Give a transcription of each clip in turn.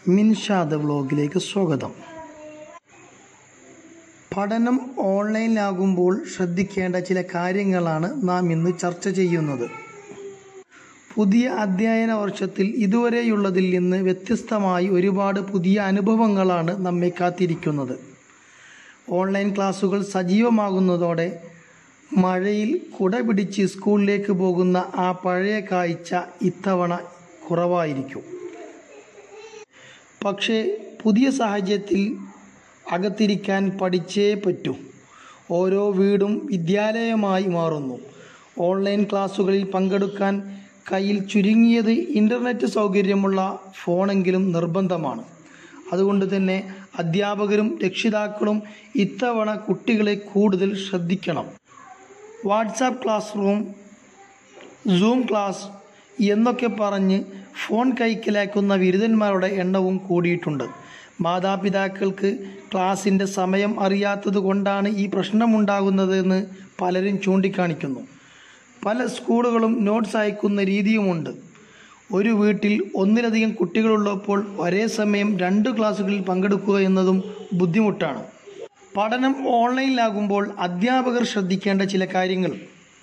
മിൻഷാദ് വ്ലോഗിലേക്ക് സ്വാഗതം പഠനം ഓൺലൈനിലാകുമ്പോൾ ശ്രദ്ധിക്കേണ്ട ചില കാര്യങ്ങളാണ് നാം ഇന്ന് ചർച്ച ചെയ്യുന്നത് പുതിയ അധ്യയന വർഷത്തിൽ ഇതുവരെയുള്ളതിൽ നിന്ന് വ്യത്യസ്തമായി ഒരുപാട് പുതിയ അനുഭവങ്ങളാണ് നമ്മെ കാത്തിരിക്കുന്നത് ഓൺലൈൻ ക്ലാസുകൾ സജീവമാകുന്നതോടെ മഴയിൽ കുട പിടിച്ച് സ്കൂളിലേക്ക് പോകുന്ന ആ പഴയ കാഴ്ച ഇത്തവണ കുറവായിരിക്കും പക്ഷേ പുതിയ സാഹചര്യത്തിൽ അകത്തിരിക്കാൻ പഠിച്ചേ പറ്റൂ ഓരോ വീടും വിദ്യാലയമായി മാറുന്നു ഓൺലൈൻ ക്ലാസ്സുകളിൽ പങ്കെടുക്കാൻ കയ്യിൽ ചുരുങ്ങിയത് ഇൻ്റർനെറ്റ് സൗകര്യമുള്ള ഫോണെങ്കിലും നിർബന്ധമാണ് അതുകൊണ്ട് തന്നെ അധ്യാപകരും രക്ഷിതാക്കളും ഇത്തവണ കുട്ടികളെ കൂടുതൽ ശ്രദ്ധിക്കണം WhatsApp class room Zoom class എന്നൊക്കെ പറഞ്ഞ് ഫോൺ കൈക്കലാക്കുന്ന ബിരുദന്മാരുടെ എണ്ണവും കൂടിയിട്ടുണ്ട് മാതാപിതാക്കൾക്ക് ക്ലാസിൻ്റെ സമയം അറിയാത്തത് കൊണ്ടാണ് ഈ പ്രശ്നമുണ്ടാകുന്നതെന്ന് പലരും ചൂണ്ടിക്കാണിക്കുന്നു പല സ്കൂളുകളും നോട്ട്സ് അയക്കുന്ന രീതിയുമുണ്ട് ഒരു വീട്ടിൽ ഒന്നിലധികം കുട്ടികളുള്ളപ്പോൾ ഒരേ സമയം രണ്ട് ക്ലാസ്സുകളിൽ പങ്കെടുക്കുക എന്നതും ബുദ്ധിമുട്ടാണ് പഠനം ഓൺലൈനിലാകുമ്പോൾ അധ്യാപകർ ശ്രദ്ധിക്കേണ്ട ചില കാര്യങ്ങൾ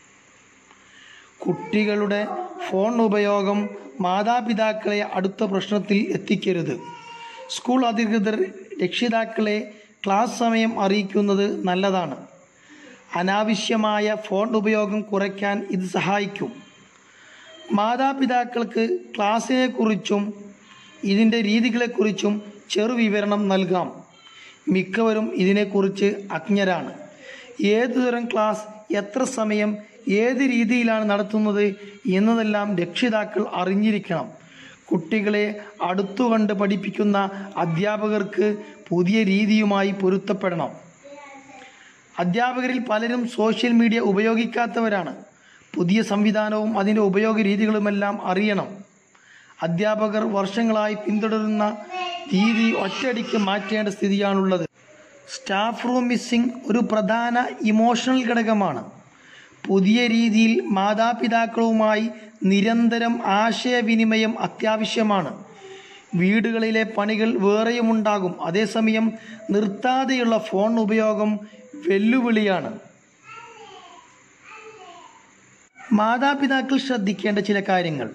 കുട്ടികളുടെ ഫോൺ ഉപയോഗം മാതാപിതാക്കളെ അടുത്ത പ്രശ്നത്തിൽ എത്തിക്കരുത് സ്കൂൾ അധികൃതർ രക്ഷിതാക്കളെ ക്ലാസ് സമയം അറിയിക്കുന്നത് നല്ലതാണ് അനാവശ്യമായ ഫോൺ ഉപയോഗം കുറയ്ക്കാൻ ഇത് സഹായിക്കും മാതാപിതാക്കൾക്ക് ക്ലാസ്സിനെക്കുറിച്ചും ഇതിൻ്റെ രീതികളെക്കുറിച്ചും ചെറുവിവരണം നൽകാം മിക്കവരും ഇതിനെക്കുറിച്ച് അജ്ഞരാണ് ഏതുതരം ക്ലാസ് എത്ര സമയം ഏത് രീതിയിലാണ് നടത്തുന്നത് എന്നതെല്ലാം രക്ഷിതാക്കൾ അറിഞ്ഞിരിക്കണം കുട്ടികളെ അടുത്തുകണ്ട് പഠിപ്പിക്കുന്ന അധ്യാപകർക്ക് പുതിയ രീതിയുമായി പൊരുത്തപ്പെടണം അധ്യാപകരിൽ പലരും സോഷ്യൽ മീഡിയ ഉപയോഗിക്കാത്തവരാണ് പുതിയ സംവിധാനവും അതിൻ്റെ ഉപയോഗ രീതികളുമെല്ലാം അറിയണം അധ്യാപകർ വർഷങ്ങളായി പിന്തുടരുന്ന രീതി ഒറ്റയടിക്ക് മാറ്റേണ്ട സ്ഥിതിയാണുള്ളത് സ്റ്റാഫ് റൂം മിസ്സിംഗ് ഒരു പ്രധാന ഇമോഷണൽ ഘടകമാണ് പുതിയ രീതിയിൽ മാതാപിതാക്കളുമായി നിരന്തരം ആശയവിനിമയം അത്യാവശ്യമാണ് വീടുകളിലെ പണികൾ വേറെയുമുണ്ടാകും അതേസമയം നിർത്താതെയുള്ള ഫോൺ ഉപയോഗം വെല്ലുവിളിയാണ് മാതാപിതാക്കൾ ശ്രദ്ധിക്കേണ്ട ചില കാര്യങ്ങൾ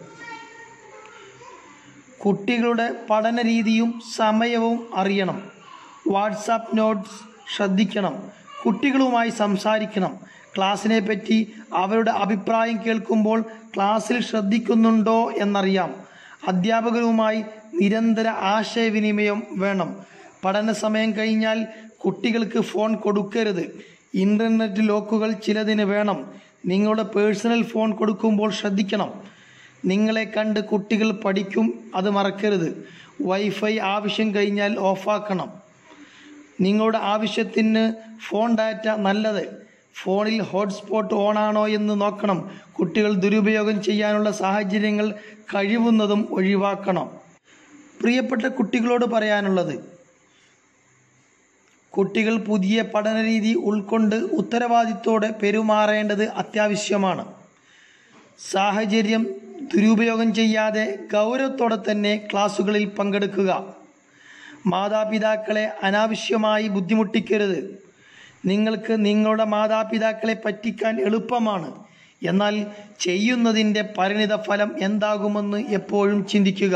കുട്ടികളുടെ പഠന രീതിയും സമയവും അറിയണം വാട്സാപ്പ് നോട്ട്സ് ശ്രദ്ധിക്കണം കുട്ടികളുമായി സംസാരിക്കണം ക്ലാസ്സിനെ പറ്റി അവരുടെ അഭിപ്രായം കേൾക്കുമ്പോൾ ക്ലാസ്സിൽ ശ്രദ്ധിക്കുന്നുണ്ടോ എന്നറിയാം അധ്യാപകരുമായി നിരന്തര ആശയവിനിമയം വേണം പഠന സമയം കഴിഞ്ഞാൽ കുട്ടികൾക്ക് ഫോൺ കൊടുക്കരുത് ഇൻ്റർനെറ്റ് ലോക്കുകൾ ചിലതിന് വേണം നിങ്ങളുടെ പേഴ്സണൽ ഫോൺ കൊടുക്കുമ്പോൾ ശ്രദ്ധിക്കണം നിങ്ങളെ കണ്ട് കുട്ടികൾ പഠിക്കും അത് മറക്കരുത് വൈഫൈ ആവശ്യം കഴിഞ്ഞാൽ ഓഫാക്കണം നിങ്ങളുടെ ആവശ്യത്തിന് ഫോൺ ഡാറ്റ നല്ലത് ഫോണിൽ ഹോട്ട്സ്പോട്ട് ഓണാണോ എന്ന് നോക്കണം കുട്ടികൾ ദുരുപയോഗം ചെയ്യാനുള്ള സാഹചര്യങ്ങൾ കഴിവുന്നതും ഒഴിവാക്കണം പ്രിയപ്പെട്ട കുട്ടികളോട് പറയാനുള്ളത് കുട്ടികൾ പുതിയ പഠന രീതി ഉൾക്കൊണ്ട് ഉത്തരവാദിത്തോടെ പെരുമാറേണ്ടത് അത്യാവശ്യമാണ് സാഹചര്യം ദുരുപയോഗം ചെയ്യാതെ ഗൗരവത്തോടെ തന്നെ ക്ലാസ്സുകളിൽ പങ്കെടുക്കുക മാതാപിതാക്കളെ അനാവശ്യമായി ബുദ്ധിമുട്ടിക്കരുത് നിങ്ങൾക്ക് നിങ്ങളുടെ മാതാപിതാക്കളെ പറ്റിക്കാൻ എളുപ്പമാണ് എന്നാൽ ചെയ്യുന്നതിൻ്റെ പരിണിത ഫലം എന്താകുമെന്ന് എപ്പോഴും ചിന്തിക്കുക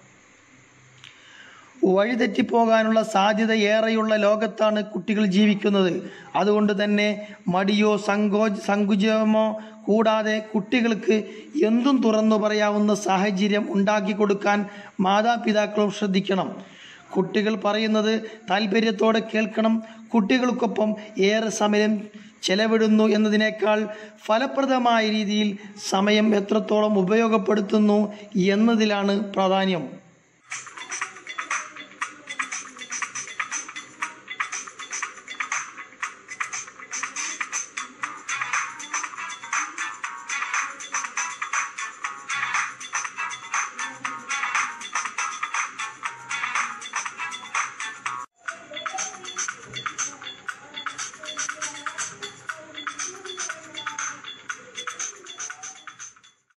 വഴിതെറ്റിപ്പോകാനുള്ള സാധ്യത ഏറെയുള്ള ലോകത്താണ് കുട്ടികൾ ജീവിക്കുന്നത് അതുകൊണ്ട് തന്നെ മടിയോ സങ്കോ സങ്കുചമോ കൂടാതെ കുട്ടികൾക്ക് എന്തും തുറന്നു പറയാവുന്ന സാഹചര്യം ഉണ്ടാക്കി കൊടുക്കാൻ മാതാപിതാക്കളും ശ്രദ്ധിക്കണം കുട്ടികൾ പറയുന്നത് താല്പര്യത്തോടെ കേൾക്കണം കുട്ടികൾക്കൊപ്പം ഏറെ സമയം ചെലവിടുന്നു എന്നതിനേക്കാൾ ഫലപ്രദമായ രീതിയിൽ സമയം എത്രത്തോളം ഉപയോഗപ്പെടുത്തുന്നു എന്നതിലാണ് പ്രാധാന്യം